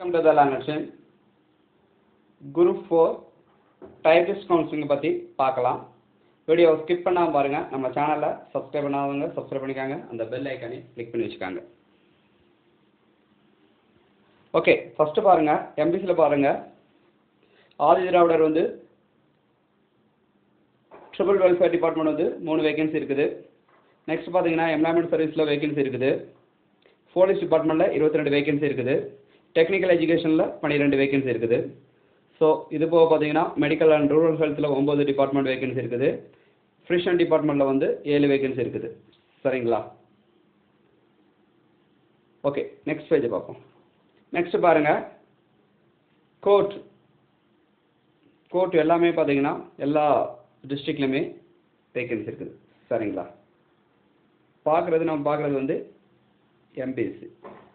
welcome to the லேர்னர்ஷன் group four typist counselling பற்றி பார்க்கலாம் வீடியோ ஸ்கிப் பண்ணாமல் பாருங்கள் நம்ம சேனலை சப்ஸ்கிரைப் பண்ணாதவங்க சப்ஸ்கிரைப் பண்ணிக்காங்க அந்த பெல் ஐக்கானே கிளிக் பண்ணி வச்சுக்காங்க ஓகே ஃபஸ்ட்டு பாருங்கள் எம்பிசியில் பாருங்கள் ஆதி திராவிடர் வந்து ட்ரிபிள் வெல்ஃபேர் டிபார்ட்மெண்ட் வந்து மூணு வேகன்சி இருக்குது நெக்ஸ்ட் பார்த்தீங்கன்னா எம்ப்ளாய்மெண்ட் சர்வீஸில் வேகன்சி இருக்குது போலீஸ் டிபார்ட்மெண்ட்டில் இருபத்தி ரெண்டு வேகன்சி இருக்குது டெக்னிக்கல் எஜுகேஷனில் பன்னிரெண்டு வேகன்சி இருக்குது ஸோ இது போக பார்த்தீங்கன்னா மெடிக்கல் அண்ட் ரூரல் ஹெல்த்தில் ஒம்பது டிபார்ட்மெண்ட் வேகன்சி இருக்குது ஃப்ரிஷன் டிபார்ட்மெண்ட்டில் வந்து ஏழு வேகன்சி இருக்குது சரிங்களா ஓகே நெக்ஸ்ட் பேஜ் பார்ப்போம் நெக்ஸ்ட் பாருங்கள் கோர்ட் கோர்ட் எல்லாமே பார்த்தீங்கன்னா எல்லா டிஸ்ட்ரிக்ட்லையுமே வேகன்சி இருக்குது சரிங்களா பார்க்குறது நம்ம பார்க்குறது வந்து எம்பிசி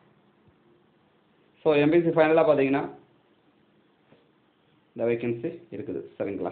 ஸோ எம்பிசி ஃபைனலாக பார்த்தீங்கன்னா இந்த வேகன்சி இருக்குது சரிங்களா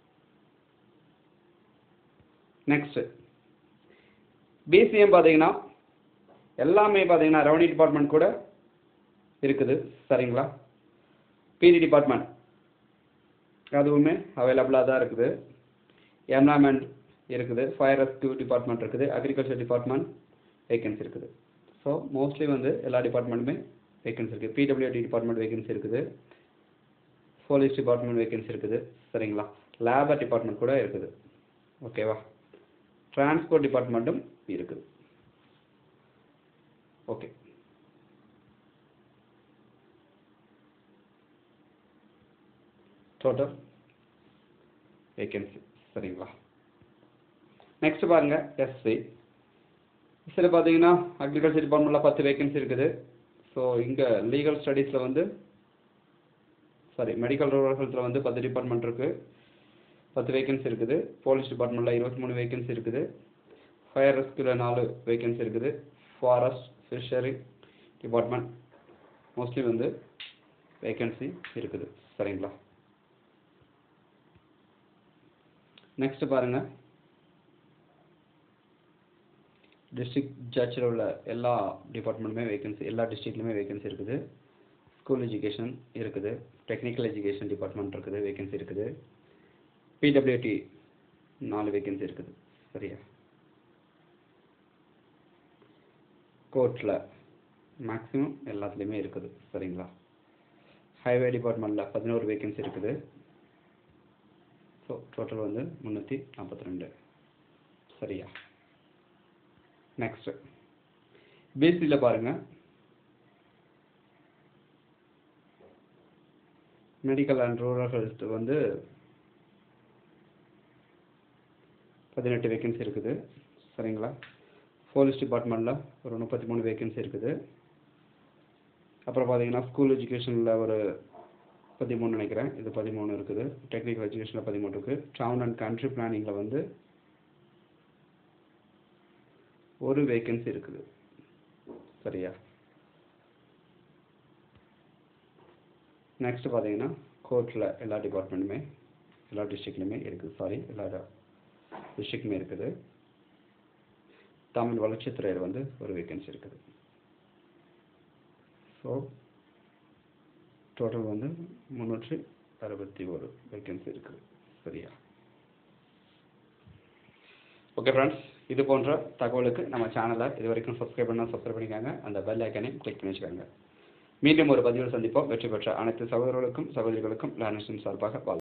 நெக்ஸ்ட்டு பிசிஎம் பார்த்தீங்கன்னா எல்லாமே பார்த்தீங்கன்னா ரெவன்யூ டிபார்ட்மெண்ட் கூட இருக்குது சரிங்களா பிடி டிபார்ட்மெண்ட் அதுவுமே அவைலபிளாக தான் இருக்குது என்வரான்மெண்ட் இருக்குது ஃபயர் ரெஸ்க்யூ டிபார்ட்மெண்ட் இருக்குது அக்ரிகல்ச்சர் டிபார்ட்மெண்ட் வேகன்சி இருக்குது ஸோ மோஸ்ட்லி வந்து எல்லா டிபார்ட்மெண்ட்டுமே வேகன்சி இருக்குது பிடபிள்யூடி டிபார்ட்மெண்ட் வேகன்சி இருக்குது போலீஸ் டிபார்ட்மெண்ட் வேகன்சி இருக்குது சரிங்களா லேபர் டிபார்ட்மெண்ட் கூட இருக்குது ஓகேவா டிரான்ஸ்போர்ட் டிபார்ட்மெண்ட்டும் இருக்குது ஓகே டோட்டல் வேகன்சி சரிங்களா நெக்ஸ்ட் பாருங்க எஸ்சி இதில் பார்த்தீங்கன்னா அக்ரிகல்ச்சர் டிபார்ட்மெண்ட்டில் பத்து வேகன்சி இருக்குது ஸோ இங்கே லீகல் ஸ்டடீஸில் வந்து சாரி மெடிக்கல் ரூரல் ஹெல்த்தில் வந்து பத்து டிபார்ட்மெண்ட் இருக்குது பத்து வேகன்சி இருக்குது போலீஸ் டிபார்ட்மெண்ட்டில் இருபத்தி மூணு வேகன்சி இருக்குது ஃபயர் ரெஸ்கியூவில் நாலு வேகன்சி இருக்குது ஃபாரஸ்ட் ஃபிஷரி டிபார்ட்மெண்ட் மோஸ்ட்லி வந்து வேகன்சி இருக்குது சரிங்களா நெக்ஸ்ட் பாருங்கள் டிஸ்ட்ரிக்ட் ஜட்ஜில் உள்ள எல்லா டிபார்ட்மெண்ட்டுமே வேகன்சி எல்லா டிஸ்ட்ரிக்ட்லையுமே வேகன்சி இருக்குது ஸ்கூல் எஜுகேஷன் இருக்குது டெக்னிக்கல் எஜுகேஷன் டிபார்ட்மெண்ட் இருக்குது வேகன்சி இருக்குது பிடபிள்யூடி நாலு வேகன்சி இருக்குது சரியா கோர்ட்டில் மேக்ஸிமம் எல்லாத்துலேயுமே இருக்குது சரிங்களா ஹைவே டிபார்ட்மெண்ட்டில் பதினோரு வேகன்சி இருக்குது ஸோ டோட்டல் வந்து முந்நூற்றி நாற்பத்தி ரெண்டு சரியா நெக்ஸ்ட்டு பிசியில் பாருங்கள் மெடிக்கல் அண்ட் ரூரல் ஹெல்த் வந்து பதினெட்டு வேகன்சி இருக்குது சரிங்களா போலீஸ் டிபார்ட்மெண்ட்டில் ஒரு முப்பத்தி மூணு வேகன்சி இருக்குது அப்புறம் பார்த்தீங்கன்னா ஸ்கூல் எஜுகேஷனில் ஒரு பதிமூணு நினைக்கிறேன் இது பதிமூணு இருக்குது டெக்னிக்கல் எஜுகேஷனில் பதிமூணு இருக்குது டவுன் அண்ட் கண்ட்ரி பிளானிங்கில் வந்து ஒரு வேகன்சி இருக்குது சரியா நெக்ஸ்ட் பார்த்தீங்கன்னா கோர்ட்டில் எல்லா டிபார்ட்மெண்ட்டுமே எல்லா டிஸ்ட்ரிக்ட்லையுமே இருக்குது சாரி எல்லா டிஸ்ட்ரிக்ட்டுமே இருக்குது தமிழ் வளர்ச்சித்துறையில் வந்து ஒரு வேகன்சி இருக்குது ஸோ டோட்டல் வந்து முந்நூற்றி அறுபத்தி ஒரு வேகன்சி இருக்குது சரியா ஓகே ஃப்ரெண்ட்ஸ் இது போன்ற தகவலுக்கு நம்ம சேனலை இது வரைக்கும் சப்ஸ்கிரைப் பண்ணால் சப்ஸ்கிரைப் பண்ணிக்காங்க அந்த பெல் ஐக்கனையும் கிளிக் பண்ணி வச்சுக்கோங்க மீண்டும் ஒரு பதிவில் சந்திப்போம் வெற்றி பெற்ற அனைத்து சகோதரர்களுக்கும் சகோதரிகளுக்கும் லேர்னர்ஸின் சார்பாக வாழ்த்து